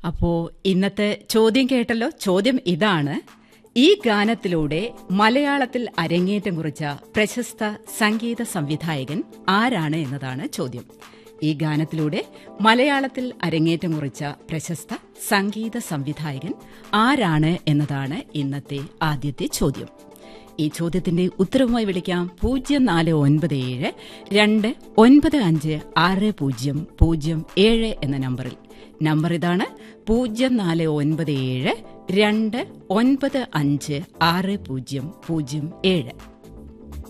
അപ്പോ ഇന്നത്തെ ചോദ്യം കേട്ടല്ലോ ചോദ്യം ഇതാണ് ഈ ഗാനത്തിലൂടെ മലയാളത്തിൽ അരങ്ങേറ്റം കുറിച്ച പ്രശസ്ത സംഗീത സംവിധായകൻ ആരാണ് എന്നതാണ് ചോദ്യം ഈ ഗാനത്തിലൂടെ മലയാളത്തിൽ അരങ്ങേറ്റം കുറിച്ച പ്രശസ്ത സംഗീത സംവിധായകൻ ആരാണ് എന്നതാണ് ഇന്നത്തെ ആദ്യത്തെ ചോദ്യം ഈ ചോദ്യത്തിന്റെ ഉത്തരവുമായി വിളിക്കാം പൂജ്യം നാല് ഒൻപത് ഏഴ് രണ്ട് ഒൻപത് അഞ്ച് ആറ് പൂജ്യം പൂജ്യം ഏഴ് എന്ന നമ്പറിൽ നമ്പർ ഇതാണ് പൂജ്യം നാല് ഒൻപത് ഏഴ് രണ്ട് ഒൻപത് അഞ്ച് ആറ് പൂജ്യം പൂജ്യം ഏഴ്